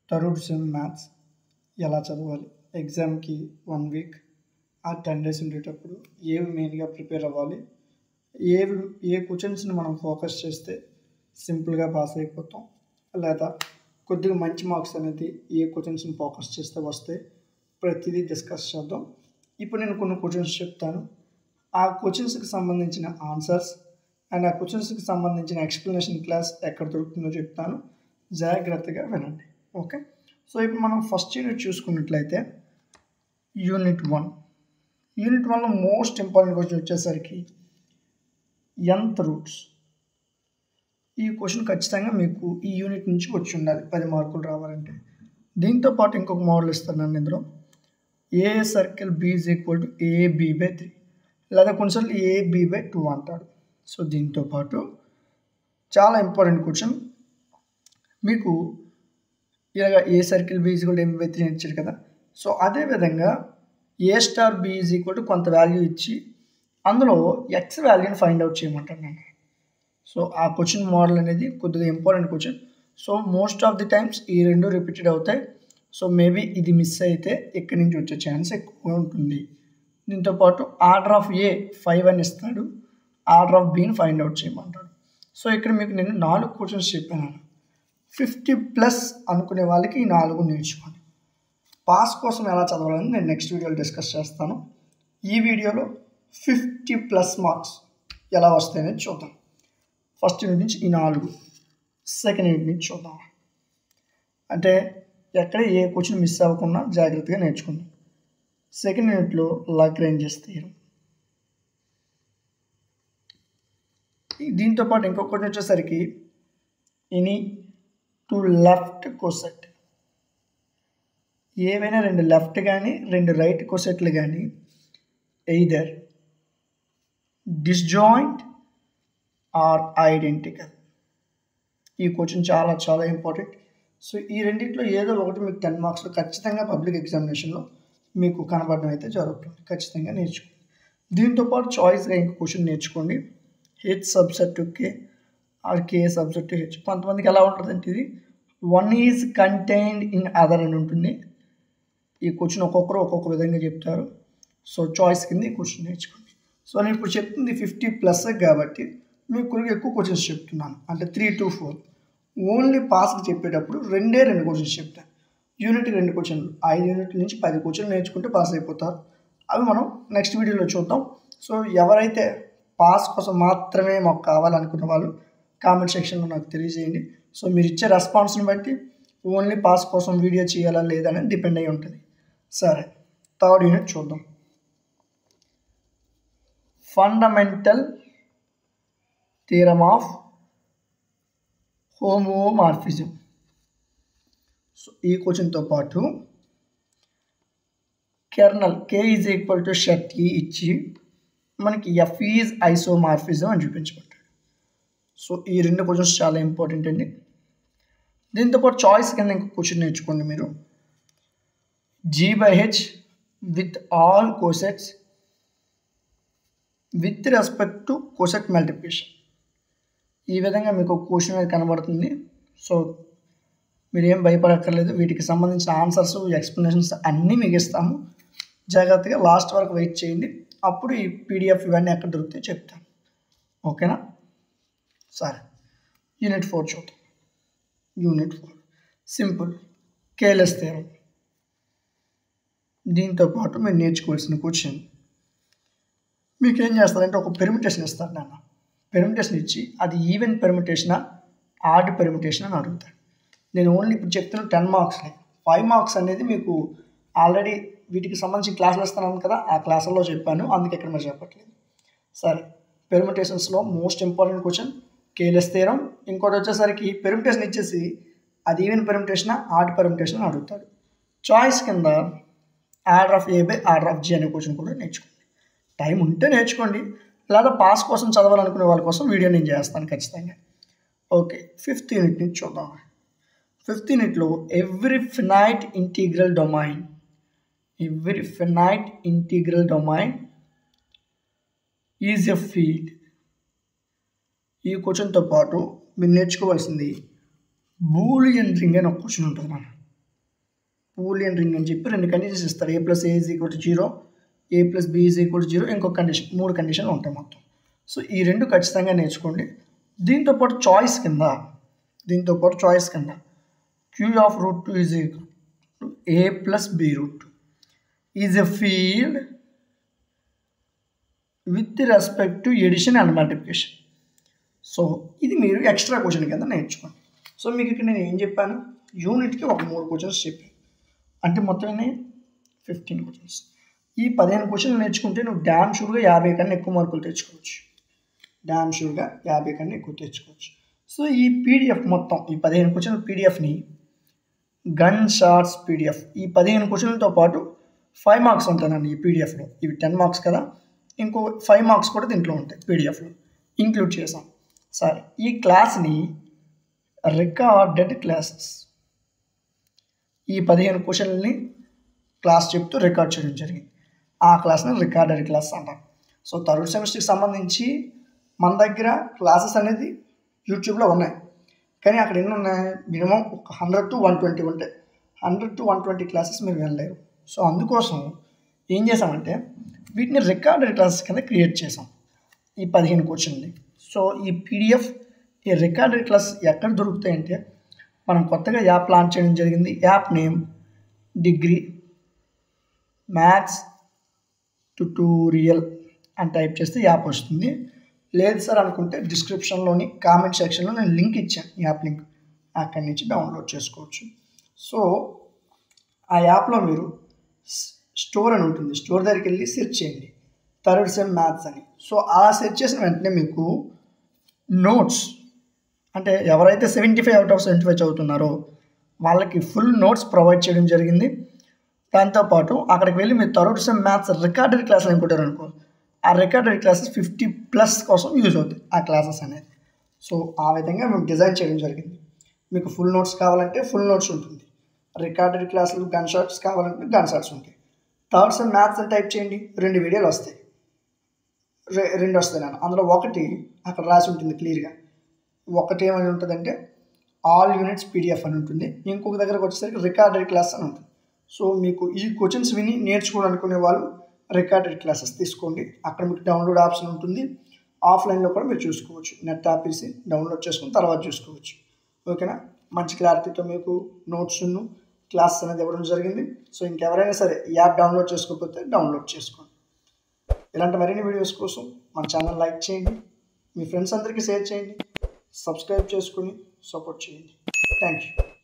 third sem maths ఎలా చదవాలి ఎగ్జామ్కి వన్ వీక్ ఆ టెన్ డేస్ ఉండేటప్పుడు ఏవి మెయిన్గా ప్రిపేర్ అవ్వాలి ఏవి ఏ క్వశ్చన్స్ని మనం ఫోకస్ చేస్తే సింపుల్గా పాస్ అయిపోతాం లేదా కొద్దిగా మంచి మార్క్స్ అనేది ఏ క్వశ్చన్స్ని ఫోకస్ చేస్తే వస్తే ప్రతిదీ డిస్కస్ చేద్దాం ఇప్పుడు నేను కొన్ని క్వశ్చన్స్ చెప్తాను ఆ క్వశ్చన్స్కి సంబంధించిన ఆన్సర్స్ అండ్ ఆ క్వశ్చన్స్కి సంబంధించిన ఎక్స్ప్లెనేషన్ క్లాస్ ఎక్కడ దొరుకుతుందో చెప్తాను జాగ్రత్తగా వినండి ఓకే సో ఇప్పుడు మనం ఫస్ట్ యూనిట్ చూసుకున్నట్లయితే యూనిట్ వన్ యూనిట్ వన్లో మోస్ట్ ఇంపార్టెంట్ క్వశ్చన్ వచ్చేసరికి ఎంత రూట్స్ ఈ క్వశ్చన్ ఖచ్చితంగా మీకు ఈ యూనిట్ నుంచి వచ్చి ఉండాలి పది మార్కులు రావాలంటే దీంతో పాటు ఇంకొక మోడల్ ఇస్తాను నన్ను ఇందులో A circle B is equal to AB by three లేదా కొన్నిసార్లు ఏబి బై టూ అంటాడు సో దీంతో పాటు చాలా ఇంపార్టెంట్ క్వశ్చన్ మీకు ఇలాగ A circle B is equal AB by three ఇచ్చారు కదా సో అదేవిధంగా A star B is equal to కొంత వాల్యూ ఇచ్చి అందులో ఎక్స్ వాల్యూని ఫైండ్ అవుట్ చేయమంటాను నేను సో ఆ క్వశ్చన్ మోడల్ అనేది కొద్దిగా important question so most of the times ఈ రెండు రిపీటెడ్ అవుతాయి సో మేబీ ఇది మిస్ అయితే ఇక్కడి నుంచి వచ్చే ఛాన్స్ ఎక్కువ ఉంటుంది దీంతో పాటు ఆర్డర్ ఆఫ్ ఏ ఫైవ్ అని ఇస్తాడు ఆర్డర్ ఆఫ్ బీని ఫైండ్ అవుట్ చేయమంటాడు సో ఇక్కడ మీకు నేను నాలుగు క్వశ్చన్స్ చెప్పాను ఫిఫ్టీ ప్లస్ అనుకునే వాళ్ళకి ఈ నాలుగు నేర్చుకోండి పాస్ కోసం ఎలా చదవాలని నేను నెక్స్ట్ వీడియోలో డిస్కస్ చేస్తాను ఈ వీడియోలో ఫిఫ్టీ ప్లస్ మార్క్స్ ఎలా వస్తాయనేది చూద్దాం ఫస్ట్ యూనిట్ నుంచి ఈ నాలుగు సెకండ్ యూనిట్ నుంచి చూద్దాం అంటే ఎక్కడ ఏ క్వశ్చన్ మిస్ అవ్వకుండా జాగ్రత్తగా నేర్చుకుందాం సెకండ్ యూనిట్లో లాగ్రేంజెస్ థియరం దీంతో పాటు ఇంకొక క్వశ్చన్ వచ్చేసరికి ఎనీ టు లెఫ్ట్ కోసెట్ ఏవైనా రెండు లెఫ్ట్ కానీ రెండు రైట్ కోసెట్లు కానీ ఎయిదర్ డిస్జాయింట్ ఆర్ ఐడెంటికల్ ఈ క్వశ్చన్ చాలా చాలా ఇంపార్టెంట్ సో ఈ రెండింటిలో ఏదో ఒకటి మీకు టెన్ మార్క్స్లో ఖచ్చితంగా పబ్లిక్ ఎగ్జామినేషన్లో మీకు కనబడడం అయితే జరుగుతుంది ఖచ్చితంగా నేర్చుకోండి దీంతో పాటు చాయిస్గా ఇంకో క్వశ్చన్ నేర్చుకోండి H subset K or K subset H కొంతమందికి ఎలా ఉంటుందంటే ఇది one is contained in other అని ఉంటుంది ఈ క్వశ్చన్ ఒక్కొక్కరు ఒక్కొక్క విధంగా చెప్తారు సో చాయిస్ కింద ఈ క్వశ్చన్ నేర్చుకోండి సో నేను ఇప్పుడు చెప్తుంది ఫిఫ్టీ ప్లస్ కాబట్టి మీకు కొద్దిగా ఎక్కువ క్వశ్చన్స్ చెప్తున్నాను అంటే త్రీ టు ఫోర్ ఓన్లీ పాస్కి చెప్పేటప్పుడు రెండే రెండు క్వశ్చన్స్ చెప్తాను యూనిట్ రెండు క్వశ్చన్లు ఐదు యూనిట్ల నుంచి పది క్వశ్చన్లు నేర్చుకుంటే పాస్ అయిపోతారు అవి మనం నెక్స్ట్ వీడియోలో చూద్దాం సో ఎవరైతే పాస్ కోసం మాత్రమే మాకు కావాలనుకున్న వాళ్ళు కామెంట్ సెక్షన్లో నాకు తెలియజేయండి సో మీరు ఇచ్చే రెస్పాన్స్ని బట్టి ఓన్లీ పాస్ కోసం వీడియో చేయాలా లేదా అనేది డిపెండ్ అయి ఉంటుంది సరే థర్డ్ యూనిట్ చూద్దాం fundamental theorem of homomorphism so ఈ క్వశ్చన్తో పాటు kernel K is equal to shirt ఈ ఇచ్చి మనకి ఎఫ్ ఈజ్ ఐసోమార్ఫిజం అని చూపించబడ్డాడు సో ఈ రెండు క్వశ్చన్స్ చాలా ఇంపార్టెంట్ అండి దీంతో పాటు చాయిస్ కింద ఇంకో క్వశ్చన్ నేర్చుకోండి మీరు G by H with all cosets with respect to coset multiplication ఈ విధంగా మీకు క్వశ్చన్ అనేది కనబడుతుంది సో మీరు ఏం భయపడక్కర్లేదు వీటికి సంబంధించిన ఆన్సర్స్ ఎక్స్ప్లెనేషన్స్ అన్నీ మీకు ఇస్తాము జాగ్రత్తగా లాస్ట్ వరకు వెయిట్ చేయండి అప్పుడు ఈ పీడిఎఫ్ ఇవన్నీ ఎక్కడ దొరుకుతాయో చెప్తాను ఓకేనా సరే యూనిట్ ఫోర్ చూద్దాం unit four simple Cayley's theorem దీంతో పాటు మీరు నేర్చుకోవాల్సిన క్వశ్చన్ మీకు ఏం చేస్తారంటే ఒక పెర్మిటేషన్ ఇస్తారు నాన్న పెర్మిటేషన్ ఇచ్చి అది ఈవెన్ పెర్మిటేషనా ఆడ్ పెర్మిటేషన్ అని అడుగుతాడు నేను ఓన్లీ ఇప్పుడు చెప్తున్న టెన్ మార్క్స్ని ఫైవ్ మార్క్స్ అనేది మీకు ఆల్రెడీ వీటికి సంబంధించి క్లాసులు ఇస్తున్నాను కదా ఆ క్లాసుల్లో చెప్పాను అందుకే ఇక్కడ మీరు చెప్పట్లేదు సరే పెర్మిటేషన్స్లో most important question Cayley's theorem ఇంకోటి వచ్చేసరికి పెర్మిటేషన్ ఇచ్చేసి అది ఈవెన్ పెర్మిటేషనా ఆడ్ పెర్మిటేషన్ అని అడుగుతాడు చాయిస్ కింద order of A by order of G అనే క్వశ్చన్ కూడా నేర్చుకోండి టైం ఉంటే నేర్చుకోండి లేదా పాస్ కోసం చదవాలనుకునే వాళ్ళ కోసం వీడియో నేను చేస్తాను ఖచ్చితంగా ఓకే ఫిఫ్త్ యూనిట్ నుంచి చూద్దాం ఫిఫ్త్ యూనిట్లో every finite integral domain every finite integral domain is a field ఈ క్వశ్చన్తో పాటు మీరు నేర్చుకోవాల్సింది బూలియన్ రింగ్ అని ఒక క్వశ్చన్ ఉంటుంది నాన్న పూలియన్ రింగ్ అని చెప్పి రెండు కండిషన్స్ ఇస్తారు A plus A is equal to zero A plus B is equal to zero ఇంకొక కండిషన్ మూడు కండిషన్లు ఉంటాయి మొత్తం సో ఈ రెండు ఖచ్చితంగా నేర్చుకోండి దీంతో పాటు చాయిస్ కింద దీంతో పాటు చాయిస్ కింద Q of root two is equal to A plus B root is a field with respect to addition and multiplication so ఇది మీరు ఎక్స్ట్రా క్వశ్చన్ కింద నేర్చుకోండి సో మీకు ఇక్కడ నేను ఏం చెప్పాను యూనిట్కి ఒక మూడు క్వశ్చన్స్ చెప్పాను అంటే మొత్తం ఎన్ని ఫిఫ్టీన్ క్వశ్చన్స్ ఈ పదిహేను క్వశ్చన్లు నేర్చుకుంటే నువ్వు డ్యామ్ షూర్గా యాభై కన్నా ఎక్కువ మార్కులు తెచ్చుకోవచ్చు డ్యామ్ షూర్గా యాభై కన్నా ఎక్కువ తెచ్చుకోవచ్చు సో ఈ పీడిఎఫ్ మొత్తం ఈ పదిహేను క్వశ్చన్ల పీడిఎఫ్ని గన్ షార్ట్స్ పీడిఎఫ్ ఈ పదిహేను క్వశ్చన్లతో పాటు ఫైవ్ మార్క్స్ ఉంటానండి ఈ పీడిఎఫ్లో ఇవి టెన్ మార్క్స్ కదా ఇంకో ఫైవ్ మార్క్స్ కూడా దీంట్లో ఉంటాయి పీడిఎఫ్లో ఇంక్లూడ్ చేసాం సరే ఈ క్లాస్ని రికార్డెడ్ క్లాసెస్ ఈ పదిహేను క్వశ్చన్ని క్లాస్ చెప్తూ రికార్డ్ చేయడం జరిగింది ఆ క్లాస్ని రికార్డెడ్ క్లాస్ అంటారు సో థర్డ్ సెమిస్టర్కి సంబంధించి మన దగ్గర క్లాసెస్ అనేది యూట్యూబ్లో ఉన్నాయి కానీ అక్కడ ఎన్ని ఉన్నాయి మినిమం ఒక హండ్రెడ్ టు వన్ ట్వంటీ ఉంటాయి hundred to one twenty classes మీరు వెళ్ళలేరు సో అందుకోసం ఏం చేసామంటే వీటిని రికార్డెడ్ క్లాసెస్ కింద క్రియేట్ చేసాం ఈ పదిహేను క్వశ్చన్ని సో ఈ పీడిఎఫ్ ఈ రికార్డెడ్ క్లాస్ ఎక్కడ దొరుకుతాయంటే మనం కొత్తగా యాప్ లాంచ్ చేయడం జరిగింది app name degree maths tutorial అని టైప్ చేస్తే యాప్ వస్తుంది లేదు సార్ అనుకుంటే డిస్క్రిప్షన్లోని కామెంట్ సెక్షన్లో నేను లింక్ ఇచ్చాను యాప్ లింక్ అక్కడి నుంచి డౌన్లోడ్ చేసుకోవచ్చు సో ఆ యాప్లో మీరు స్టోర్ అని ఉంటుంది స్టోర్ దగ్గరికి వెళ్ళి సెర్చ్ చేయండి థర్డ్ సెమ్ మ్యాథ్స్ అని సో అలా సెర్చ్ చేసిన వెంటనే మీకు నోట్స్ అంటే ఎవరైతే seventy five out of seventy five చదువుతున్నారో వాళ్ళకి ఫుల్ నోట్స్ ప్రొవైడ్ చేయడం జరిగింది దాంతోపాటు అక్కడికి వెళ్ళి మీరు థర్డ్ సెమ్ మ్యాథ్స్ రికార్డెడ్ క్లాసులు అనుకుంటారు అనుకో ఆ రికార్డెడ్ క్లాసెస్ ఫిఫ్టీ ప్లస్ కోసం యూజ్ అవుతాయి ఆ క్లాసెస్ అనేది సో ఆ విధంగా మేము డిజైన్ చేయడం జరిగింది మీకు ఫుల్ నోట్స్ కావాలంటే ఫుల్ నోట్స్ ఉంటుంది రికార్డెడ్ క్లాసులు గన్ షాట్స్ కావాలంటే గన్ షాట్స్ ఉంటాయి థర్డ్ సెమ్ మ్యాథ్స్ అని టైప్ చేయండి రెండు వీడియోలు వస్తాయి రె- రెండు వస్తాయి నాన్న అందులో ఒకటి అక్కడ రాసి ఉంటుంది క్లియర్గా ఒకటి ఏమని ఉంటుందంటే ఆల్ యూనిట్స్ పీడిఎఫ్ అని ఉంటుంది ఇంకొక దగ్గరకు వచ్చేసరికి రికార్డెడ్ క్లాస్ అని ఉంటుంది సో మీకు ఈ క్వశ్చన్స్ విని నేర్చుకోవాలనుకునే వాళ్ళు రికార్డెడ్ క్లాసెస్ తీసుకోండి అక్కడ మీకు డౌన్లోడ్ ఆప్షన్ ఉంటుంది ఆఫ్లైన్లో కూడా మీరు చూసుకోవచ్చు నెట్ ఆపేసి డౌన్లోడ్ చేసుకుని తర్వాత చూసుకోవచ్చు ఓకేనా మంచి క్లారిటీతో మీకు నోట్స్ క్లాసెస్ అనేది ఇవ్వడం జరిగింది సో ఇంకెవరైనా సరే ఈ యాప్ డౌన్లోడ్ చేసుకోకపోతే డౌన్లోడ్ చేసుకోండి ఇలాంటి మరిన్ని వీడియోస్ కోసం మన ఛానల్ లైక్ చేయండి మీ ఫ్రెండ్స్ అందరికీ షేర్ చేయండి సబ్స్క్రైబ్ చేసుకుని సపోర్ట్ చేయండి థ్యాంక్ యూ